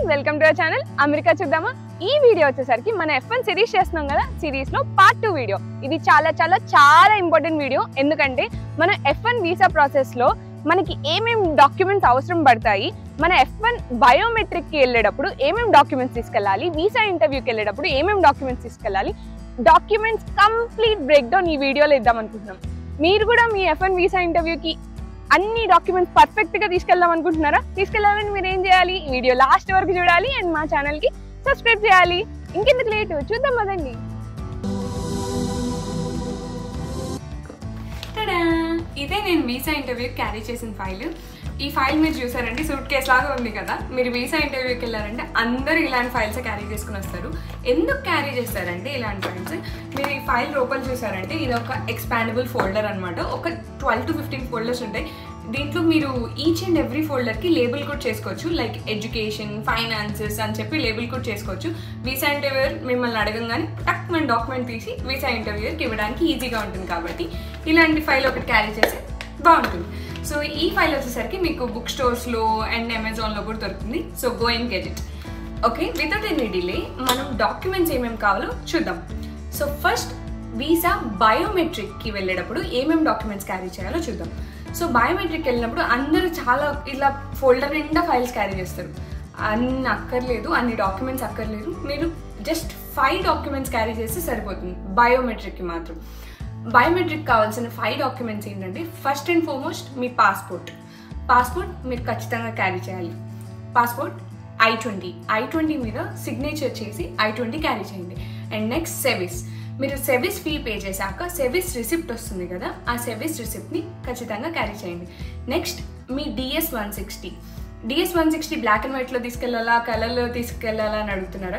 Welcome to our channel America చూద్దామా ఈ video వచ్చేసరికి మన ఎఫ్ వన్ సిరీస్ చేస్తున్నాం కదా సిరీస్ లో పార్ట్ టూ వీడియో ఇది చాలా చాలా చాలా ఇంపార్టెంట్ వీడియో ఎందుకంటే మన ఎఫ్ వన్ వీసా ప్రాసెస్ లో మనకి ఏమేమి డాక్యుమెంట్స్ అవసరం పడతాయి మన ఎఫ్ వన్ బయోమెట్రిక్ కి వెళ్ళేటప్పుడు ఏమేమి డాక్యుమెంట్స్ తీసుకెళ్ళాలి వీసా ఇంటర్వ్యూకి వెళ్ళేటప్పుడు ఏమేమి డాక్యుమెంట్స్ తీసుకెళ్ళాలి డాక్యుమెంట్స్ కంప్లీట్ బ్రేక్ డౌన్ ఈ వీడియోలో ఇద్దాం అనుకుంటున్నాం మీరు కూడా మీ ఎఫ్ వన్ వీసా ఇంటర్వ్యూకి అన్ని డాక్యుమెంట్స్ పర్ఫెక్ట్ గా తీసుకెళ్దాం అనుకుంటున్నారా తీసుకెళ్లాలని మీరు ఏం చేయాలి ఈ వీడియో లాస్ట్ వరకు చూడాలి అండ్ మా ఛానల్ కి సబ్స్క్రైబ్ చేయాలి ఇంకెందుకు లేటు చూద్దాం అదండి టడా! ఇదే నేను వీసా ఇంటర్వ్యూ క్యారీ చేసిన ఫైల్ ఈ ఫైల్ మీరు చూసారంటే సూట్ కేస్ లాగా ఉంది కదా మీరు వీసా ఇంటర్వ్యూకి వెళ్ళారంటే అందరూ ఇలాంటి ఫైల్స్ క్యారీ చేసుకుని వస్తారు ఎందుకు క్యారీ చేస్తారంటే ఇలాంటి ఫైల్స్ మీరు ఈ ఫైల్ లోపల చూసారంటే ఇది ఒక ఎక్స్పాండబుల్ ఫోల్డర్ అనమాట ఒక ట్వెల్వ్ టు ఫిఫ్టీన్ ఫోల్డర్స్ ఉంటాయి దీంట్లో మీరు ఈచ్ అండ్ ఎవ్రీ ఫోల్డర్కి లేబుల్ కూడా చేసుకోవచ్చు లైక్ ఎడ్యుకేషన్ ఫైనాన్సెస్ అని చెప్పి లేబుల్ కూడా చేసుకోవచ్చు వీసా ఇంటర్వ్యూర్ మిమ్మల్ని అడగంగానే టక్ మన డాక్యుమెంట్ తీసి వీసా ఇంటర్వ్యూర్కి ఇవ్వడానికి ఈజీగా ఉంటుంది కాబట్టి ఇలాంటి ఫైల్ ఒకటి క్యారీ చేసి బాగుంటుంది సో ఈ ఫైల్ వచ్చేసరికి మీకు బుక్ స్టోర్స్లో అండ్ అమెజాన్లో కూడా దొరుకుతుంది so go and get it okay without any delay మనం డాక్యుమెంట్స్ ఏమేమి కావాలో చూద్దాం సో ఫస్ట్ వీసా బయోమెట్రిక్కి వెళ్ళేటప్పుడు ఏమేమి డాక్యుమెంట్స్ క్యారీ చేయాలో చూద్దాం సో బయోమెట్రిక్ వెళ్ళినప్పుడు అందరూ చాలా ఇలా ఫోల్డర్ నిండా ఫైల్స్ క్యారీ చేస్తారు అన్ని అక్కర్లేదు అన్ని డాక్యుమెంట్స్ అక్కర్లేదు మీరు జస్ట్ ఫైవ్ డాక్యుమెంట్స్ క్యారీ చేస్తే సరిపోతుంది బయోమెట్రిక్కి మాత్రం బయోమెట్రిక్ కావాల్సిన ఫైవ్ డాక్యుమెంట్స్ ఏంటంటే ఫస్ట్ అండ్ ఫార్మోస్ట్ మీ పాస్పోర్ట్ పాస్పోర్ట్ మీరు ఖచ్చితంగా క్యారీ చేయాలి passport I twenty I twenty మీద సిగ్నేచర్ చేసి ఐ ట్వంటీ క్యారీ చేయండి అండ్ నెక్స్ట్ సెవిస్ మీరు సెవిస్ ఫీ పే చేశాక సెవిస్ రిసిప్ట్ వస్తుంది కదా ఆ సెవిస్ రిసిప్ట్ని ఖచ్చితంగా క్యారీ చేయండి నెక్స్ట్ మీ DS one sixty DS one sixty black and వైట్లో తీసుకెళ్ళాలా కలర్లో తీసుకెళ్ళాలా అని అడుగుతున్నారా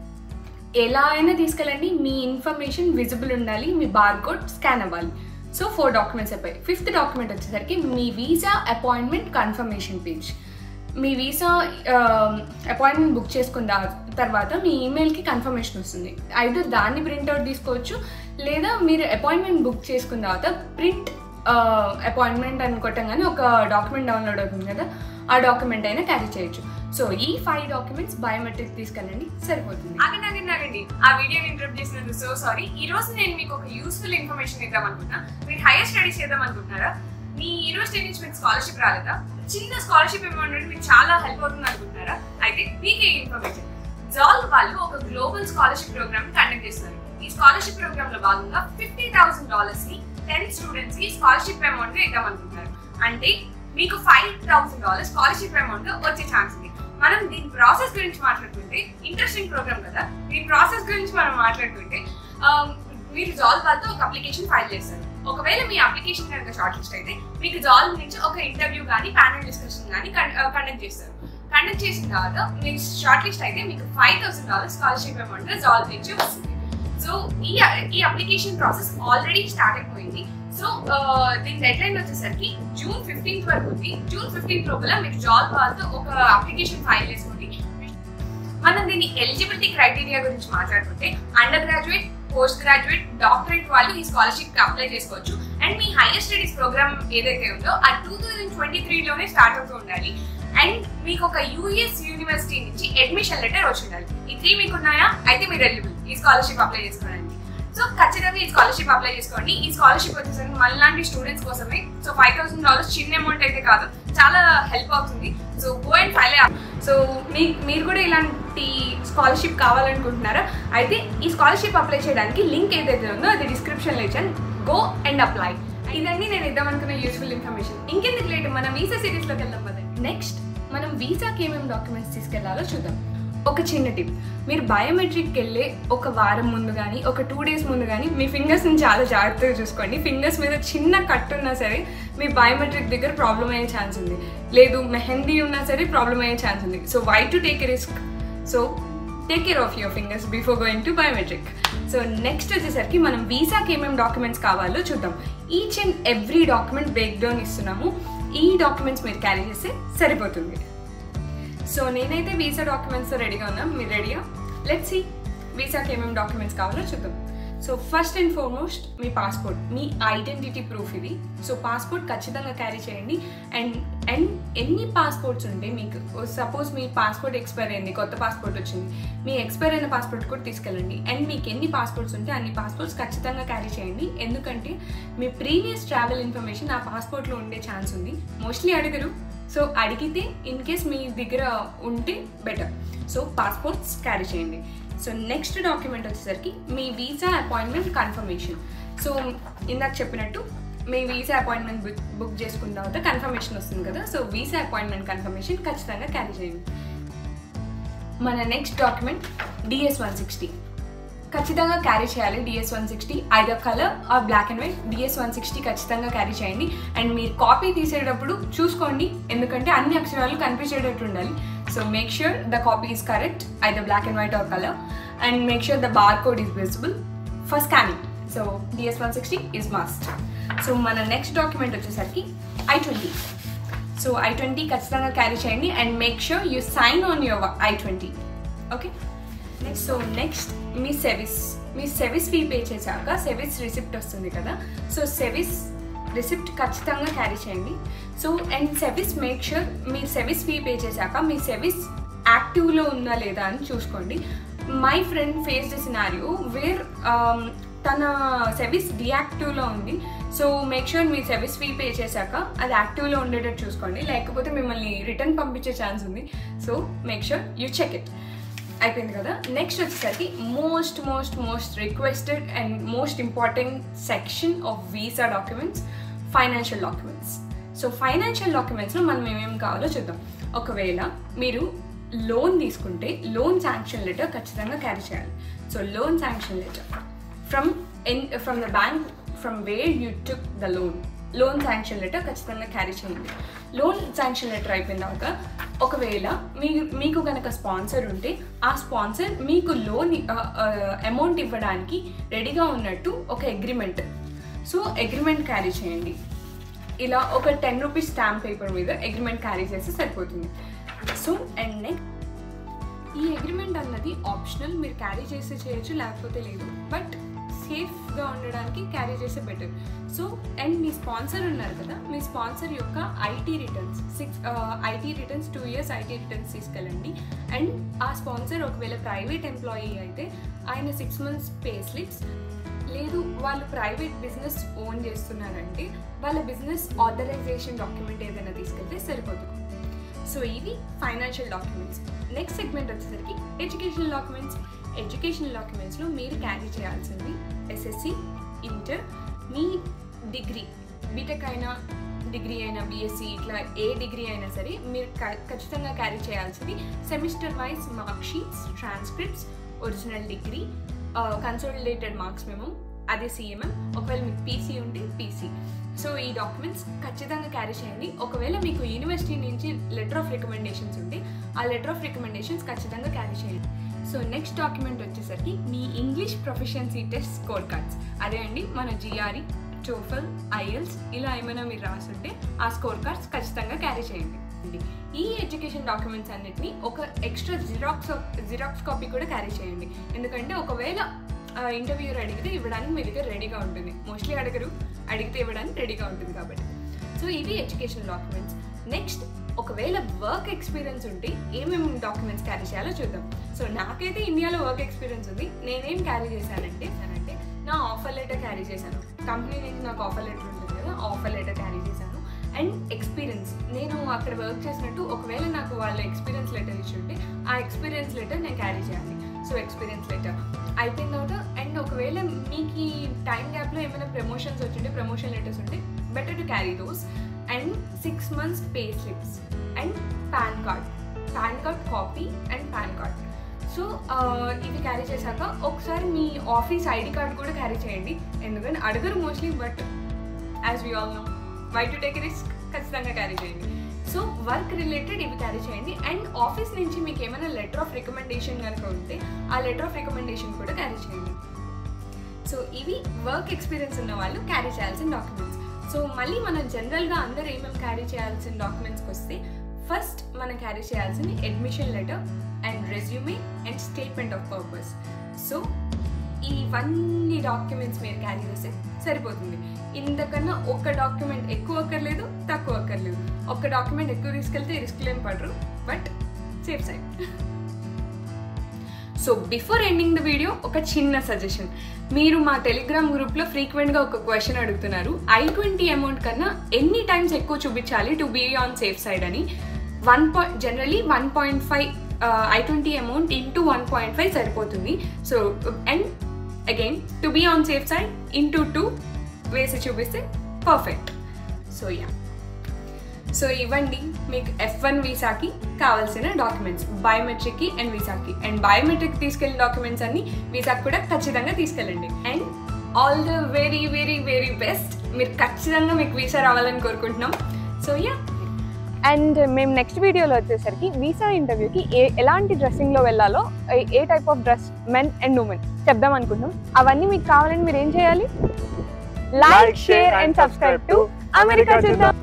ఎలా అయినా తీసుకెళ్ళండి మీ ఇన్ఫర్మేషన్ విజిబుల్ ఉండాలి మీ బార్ కోడ్ స్కాన్ అవ్వాలి సో ఫోర్ డాక్యుమెంట్స్ అయిపోయి ఫిఫ్త్ డాక్యుమెంట్ వచ్చేసరికి మీ వీసా అపాయింట్మెంట్ కన్ఫర్మేషన్ పేజ్ మీ వీసా అపాయింట్మెంట్ బుక్ చేసుకున్న దా- తర్వాత మీ ఈమెయిల్కి కన్ఫర్మేషన్ వస్తుంది ఐదర్ దాన్ని ప్రింట్అవుట్ తీసుకోవచ్చు లేదా మీరు అపాయింట్మెంట్ బుక్ చేసుకున్న తర్వాత ప్రింట్ అపాయింట్మెంట్ అని కొట్టంగానే ఒక డాక్యుమెంట్ డౌన్లోడ్ అవుతుంది కదా ఆ డాక్యుమెంట్ అయినా క్యారీ చేయొచ్చు సో ఈ ఫైవ్ డాక్యుమెంట్స్ బయోమెట్రిక్ తీసుకెళ్ళండి సరిపోతుంది ఆగండి ఆగండి ఆగండి ఆ వీడియోని ఇంటరప్ట్ చేసినందుకు సో సారీ ఈ రోజు నేను మీకు ఒక యూస్ఫుల్ ఇన్ఫర్మేషన్ ఇద్దాం అనుకుంటున్నా మీరు హైయర్ స్టడీస్ చేద్దాం అనుకుంటున్నారా మీ యూనివర్సిటీ నుంచి మీకు స్కాలర్షిప్ రాలేదా చిన్న స్కాలర్షిప్ అమౌంట్ నుండి మీకు చాలా హెల్ప్ అవుతుంది అనుకుంటున్నారా అయితే మీకే ఇన్ఫర్మేషన్ జాల్ వాళ్ళు ఒక గ్లోబల్ స్కాలర్షిప్ ప్రోగ్రామ్ కండక్ట్ చేస్తారు ఈ స్కాలర్షిప్ ప్రోగ్రామ్ లో భాగంగా ఫిఫ్టీ థౌసండ్ డాలర్స్ ని టెన్ స్టూడెంట్స్ కి స్కాలర్షిప్ అమౌంట్ గా ఇద్దాం అనుకుంటున్నారు అంటే మీకు five thousand dollars scholarship amount వచ్చే ఛాన్స్ ఉంది మనం దీని ప్రాసెస్ గురించి మాట్లాడుకుంటే ఇంట్రెస్టింగ్ ప్రోగ్రామ్ కదా దీని ప్రాసెస్ గురించి మనం మాట్లాడుకుంటే ఆ, మీరు జాల్ వాళ్ళతో ఒక అప్లికేషన్ ఫైల్ చేస్తారు ఒకవేళ మీ అప్లికేషన్ కనుక షార్ట్ లిస్ట్ అయితే మీకు జాల్ నుంచి ఒక ఇంటర్వ్యూ కానీ ప్యానల్ డిస్కషన్ కానీ కండక్ట్ చేస్తారు కండక్ట్ చేసిన తర్వాత మీరు షార్ట్ లిస్ట్ అయితే మీకు five thousand dollars scholarship amount జాల్ నుంచి వస్తుంది సో ఈ ఈ అప్లికేషన్ ప్రాసెస్ ఆల్రెడీ స్టార్ట్ అయిపోయింది సో దీని డెడ్ లైన్ వచ్చేసరికి జూన్ ఫిఫ్టీన్త్ వరకు ఉంది జూన్ ఫిఫ్టీన్త్ లోపల మీరు జాబ్ వాళ్ళతో ఒక అప్లికేషన్ ఫైల్ చేసుకోండి మనం దీని ఎలిజిబిలిటీ క్రైటీరియా గురించి మాట్లాడుకుంటే undergraduate postgraduate doctorate వాళ్ళు ఈ స్కాలర్షిప్ కి అప్లై చేసుకోవచ్చు అండ్ మీ హైయర్ స్టడీస్ ప్రోగ్రామ్ ఏదైతే ఉందో ఆ టూ థౌజండ్ ట్వంటీ త్రీలోనే స్టార్ట్ అవుతూ ఉండాలి అండ్ మీకు ఒక యూఎస్ యూనివర్సిటీ నుంచి అడ్మిషన్ లెటర్ వచ్చి ఉండాలి ఈ త్రీ మీకు ఉన్నాయా అయితే మీరు ఎలిజిబుల్ ఈ స్కాలర్షిప్ అప్లై చేసుకోవడానికి సో ఖచ్చితంగా ఈ స్కాలర్షిప్ అప్లై చేసుకోండి ఈ స్కాలర్షిప్ వచ్చేసరికి మనలాంటి స్టూడెంట్స్ కోసమే సో ఫైవ్ థౌసండ్ డాలర్స్ చిన్న అమౌంట్ అయితే కాదు చాలా హెల్ప్ అవుతుంది so go and file so మీ మీరు కూడా ఇలాంటి స్కాలర్షిప్ కావాలనుకుంటున్నారా అయితే ఈ స్కాలర్షిప్ అప్లై చేయడానికి లింక్ ఏదైతే ఉందో అది డిస్క్రిప్షన్లో ఇచ్చాను గో అండ్ అప్లై ఇదండి నేను ఇద్దాం అనుకున్న యూస్ఫుల్ ఇన్ఫర్మేషన్ ఇంకెందుకు లేట్ మనం వీసా సిరీస్లోకి వెళ్దాం పదండి నెక్స్ట్ మనం వీసాకి ఏమేమి డాక్యుమెంట్స్ తీసుకెళ్లాలో చూద్దాం ఒక చిన్న టిప్ మీరు బయోమెట్రిక్కి వెళ్ళే ఒక వారం ముందు కానీ ఒక టూ డేస్ ముందు కానీ మీ ఫింగర్స్ని చాలా జాగ్రత్తగా చూసుకోండి ఫింగర్స్ మీద చిన్న కట్ ఉన్నా సరే మీ బయోమెట్రిక్ దగ్గర ప్రాబ్లం అయ్యే ఛాన్స్ ఉంది లేదు మెహందీ ఉన్నా సరే ప్రాబ్లం అయ్యే ఛాన్స్ ఉంది so why to take risk so take care of your fingers before going to biometric so next వచ్చేసరికి మనం వీసాకి ఏమేమి డాక్యుమెంట్స్ కావాలో చూద్దాం each and every document break down ఇస్తున్నాము ఈ డాక్యుమెంట్స్ మీరు క్యారీ చేస్తే సరిపోతుంది సో నేనైతే వీసా డాక్యుమెంట్స్ రెడీగా ఉన్నా మీరు రెడీగా లెట్ సి వీసాకి ఏమేమి డాక్యుమెంట్స్ కావాలో చూద్దాం సో ఫస్ట్ అండ్ ఫార్మోస్ట్ మీ పాస్పోర్ట్ మీ ఐడెంటిటీ ప్రూఫ్ ఇది సో పాస్పోర్ట్ ఖచ్చితంగా క్యారీ చేయండి అండ్ అండ్ ఎన్ని పాస్పోర్ట్స్ ఉంటే మీకు సపోజ్ మీ పాస్పోర్ట్ ఎక్స్పైర్ అయింది కొత్త పాస్పోర్ట్ వచ్చింది మీ ఎక్స్పైర్ అయిన పాస్పోర్ట్ కూడా తీసుకెళ్ళండి అండ్ మీకు ఎన్ని పాస్పోర్ట్స్ ఉంటే అన్ని పాస్పోర్ట్స్ ఖచ్చితంగా క్యారీ చేయండి ఎందుకంటే మీ ప్రీవియస్ ట్రావెల్ ఇన్ఫర్మేషన్ ఆ పాస్పోర్ట్లో ఉండే ఛాన్స్ ఉంది మోస్ట్లీ అడగరు సో అడిగితే ఇన్ కేస్ మీ దగ్గర ఉంటే బెటర్ సో పాస్పోర్ట్స్ క్యారీ చేయండి సో నెక్స్ట్ డాక్యుమెంట్ వచ్చేసరికి మీ వీసా అపాయింట్మెంట్ కన్ఫర్మేషన్ సో ఇందాక చెప్పినట్టు మీ వీసా అపాయింట్మెంట్ బుక్ బుక్ చేసుకున్న తర్వాత కన్ఫర్మేషన్ వస్తుంది కదా సో వీసా అపాయింట్మెంట్ కన్ఫర్మేషన్ ఖచ్చితంగా క్యారీ చేయండి మన next document DS one sixty ఖచ్చితంగా క్యారీ చేయాలి DS one sixty either colour or black and white DS one sixty ఖచ్చితంగా క్యారీ చేయండి అండ్ మీరు కాపీ తీసేటప్పుడు చూసుకోండి ఎందుకంటే అన్ని అక్షరాలు కనిపించేటట్టు ఉండాలి so make sure the copy is correct either black and white or colour and make sure the bar code is visible for scanning so DS one sixty is must so మన next document వచ్చేసరికి I twenty so I twenty ఖచ్చితంగా carry చేయండి and make sure you sign on your I twenty okay next so next మీ SEVIS మీ SEVIS fee pay చేశాక SEVIS receipt వస్తుంది కదా so SEVIS receipt ఖచ్చితంగా క్యారీ చేయండి so and SEVIS make sure మీ సెవిస్ ఫీ పే చేశాక మీ సెవిస్ యాక్టివ్లో ఉందా లేదా అని చూసుకోండి my friend face the scenario where తన సెవిస్ డియాక్టివ్లో ఉంది సో మేక్ షూర్ మీ సెవిస్ ఫీ పే చేశాక అది యాక్టివ్లో ఉండేటట్టు చూసుకోండి లేకపోతే మిమ్మల్ని రిటర్న్ పంపించే ఛాన్స్ ఉంది so make sure you check it అయిపోయింది కదా నెక్స్ట్ వచ్చేసరికి most most most requested and most important section of visa documents financial documents so financial డాక్యుమెంట్స్లో మనం ఏమేమి కావాలో చూద్దాం ఒకవేళ మీరు లోన్ తీసుకుంటే లోన్ శాంక్షన్ లెటర్ ఖచ్చితంగా క్యారీ చేయాలి so loan sanction letter from an from the bank from where you took the loan loan sanction letter ఖచ్చితంగా క్యారీ చేయండి లోన్ శాంక్షన్ లెటర్ అయిపోయిన తర్వాత ఒకవేళ మీ మీకు కనుక స్పాన్సర్ ఉంటే ఆ స్పాన్సర్ మీకు లోన్ అమౌంట్ ఇవ్వడానికి రెడీగా ఉన్నట్టు ఒక అగ్రిమెంట్ సో అగ్రిమెంట్ క్యారీ చేయండి ఇలా ఒక టెన్ రూపీస్ స్టాంప్ పేపర్ మీద అగ్రిమెంట్ క్యారీ చేస్తే సరిపోతుంది సో అండ్ నెక్స్ట్ ఈ అగ్రిమెంట్ అన్నది ఆప్షనల్ మీరు క్యారీ చేస్తే చేయొచ్చు లేకపోతే లేదు బట్ సేఫ్గా ఉండడానికి క్యారీ చేస్తే బెటర్ సో అండ్ మీ స్పాన్సర్ ఉన్నారు కదా మీ స్పాన్సర్ యొక్క IT returns six IT returns two years IT returns తీసుకెళ్ళండి అండ్ ఆ స్పాన్సర్ ఒకవేళ ప్రైవేట్ ఎంప్లాయీ అయితే ఆయన సిక్స్ మంత్స్ పే స్లిప్స్ లేదు వాళ్ళు ప్రైవేట్ బిజినెస్ ఓన్ చేస్తున్నారంటే వాళ్ళ బిజినెస్ ఆథరైజేషన్ డాక్యుమెంట్ ఏదైనా తీసుకెళ్తే సరిపోతుంది సో ఇవి ఫైనాన్షియల్ డాక్యుమెంట్స్ నెక్స్ట్ సెగ్మెంట్ వచ్చేసరికి ఎడ్యుకేషనల్ డాక్యుమెంట్స్ ఎడ్యుకేషనల్ డాక్యుమెంట్స్లో మీరు క్యారీ చేయాల్సింది ఎస్ఎస్సి ఇంటర్ మీ డిగ్రీ బీటెక్ అయినా డిగ్రీ అయినా బీఎస్సీ ఇట్లా ఏ డిగ్రీ అయినా సరే మీరు క- ఖచ్చితంగా క్యారీ చేయాల్సింది semester wise mark sheets transcripts original degree consolidated marks మేము అదే సిఎంఎం ఒకవేళ మీకు పీసీ ఉంటే పీసీ సో ఈ డాక్యుమెంట్స్ ఖచ్చితంగా క్యారీ చేయండి ఒకవేళ మీకు యూనివర్సిటీ నుంచి లెటర్ ఆఫ్ రికమెండేషన్స్ ఉంటే ఆ లెటర్ ఆఫ్ రికమెండేషన్స్ ఖచ్చితంగా క్యారీ చేయండి సో నెక్స్ట్ డాక్యుమెంట్ వచ్చేసరికి మీ English proficiency test score cards అదే అండి మన జిఆర్ఈ టోఫల్ ఐఎల్స్ ఇలా ఏమైనా మీరు రాసుంటే ఆ స్కోర్ కార్డ్స్ ఖచ్చితంగా క్యారీ చేయండి ఈ ఎడ్యుకేషన్ డాక్యుమెంట్స్ అన్నిటిని ఒక ఎక్స్ట్రా జిరాక్స్ జిరాక్స్ కాపీ కూడా క్యారీ చేయండి ఎందుకంటే ఒకవేళ ఇంటర్వ్యూర్ అడిగితే ఇవ్వడానికి మీ దగ్గర రెడీగా ఉంటుంది మోస్ట్లీ అడగరు అడిగితే ఇవ్వడానికి రెడీగా ఉంటుంది కాబట్టి సో ఇవి ఎడ్యుకేషన్ డాక్యుమెంట్స్ నెక్స్ట్ ఒకవేళ వర్క్ ఎక్స్పీరియన్స్ ఉంటే ఏమేమి డాక్యుమెంట్స్ క్యారీ చేయాలో చూద్దాం సో నాకైతే ఇండియాలో వర్క్ ఎక్స్పీరియన్స్ ఉంది నేనేం క్యారీ చేశానంటే అంటే నా ఆఫర్ లెటర్ క్యారీ చేశాను కంపెనీ నుంచి నాకు ఆఫర్ లెటర్ ఉంటుంది కదా ఆఫర్ లెటర్ క్యారీ చేశాను అండ్ ఎక్స్పీరియన్స్ నేను అక్కడ వర్క్ చేసినట్టు ఒకవేళ నాకు వాళ్ళ ఎక్స్పీరియన్స్ లెటర్ ఇచ్చి ఉంటే ఆ ఎక్స్పీరియన్స్ లెటర్ నేను క్యారీ చేయాలి సో ఎక్స్పీరియన్స్ లెటర్ అయిపోయిన తర్వాత అండ్ ఒకవేళ మీకు ఈ టైం గ్యాప్లో ఏమైనా ప్రమోషన్స్ వచ్చింటే ప్రమోషన్ లెటర్స్ ఉంటే better to carry those and six months pay slips and PAN card PAN card copy and PAN card so ఇవి క్యారీ చేశాక ఒకసారి మీ ఆఫీస్ ఐడి కార్డ్ కూడా క్యారీ చేయండి ఎందుకంటే అడగరు mostly but as we all know why to take risk ఖచ్చితంగా carry చేయండి సో వర్క్ రిలేటెడ్ ఇవి క్యారీ చేయండి అండ్ ఆఫీస్ నుంచి మీకు ఏమైనా లెటర్ ఆఫ్ రికమెండేషన్ కనుక ఉంటే ఆ లెటర్ ఆఫ్ రికమెండేషన్ కూడా క్యారీ చేయండి సో ఇవి వర్క్ ఎక్స్పీరియన్స్ ఉన్న వాళ్ళు క్యారీ చేయాల్సిన డాక్యుమెంట్స్ సో మళ్ళీ మనం జనరల్గా అందరూ ఏమేమి క్యారీ చేయాల్సిన డాక్యుమెంట్స్కి వస్తే ఫస్ట్ మనం క్యారీ చేయాల్సింది admission letter and resume and statement of purpose so ఇవన్నీ డాక్యుమెంట్స్ మీరు క్యారీ చేస్తే సరిపోతుంది ఇంతకన్నా ఒక డాక్యుమెంట్ ఎక్కువ అక్కర్లేదు తక్కువ అక్కర్లేదు ఒక డాక్యుమెంట్ ఎక్కువ తీసుకెళ్తే రిస్క్ ఏం పడరు but safe side so before ending the video ఒక చిన్న సజెషన్ మీరు మా టెలిగ్రామ్ గ్రూప్లో ఫ్రీక్వెంట్గా ఒక క్వశ్చన్ అడుగుతున్నారు ఐ ట్వంటీ అమౌంట్ కన్నా ఎన్ని టైమ్స్ ఎక్కువ చూపించాలి to be on safe side అని one point generally one point five I twenty amount into one point five సరిపోతుంది so and again to be on safe side into two వేసి చూపిస్తే perfect so yeah so ఇవ్వండి మీకు F one వీసాకి కావాల్సిన documents బయోమెట్రిక్కి and వీసాకి and biometric తీసుకెళ్ళిన డాక్యుమెంట్స్ అన్ని వీసాకి కూడా ఖచ్చితంగా తీసుకెళ్ళండి and all the very very very best మీరు ఖచ్చితంగా మీకు వీసా రావాలని కోరుకుంటున్నాం సో యా అండ్ మేము నెక్స్ట్ వీడియోలో వచ్చేసరికి వీసా ఇంటర్వ్యూకి ఏ ఎలాంటి డ్రెస్సింగ్లో వెళ్ళాలో ఏ- ఏ type of dress men and women చెప్దాం అనుకుంటున్నాం అవన్నీ మీకు కావాలని మీరు ఏం చేయాలి like share and subscribe to America చూద్దాం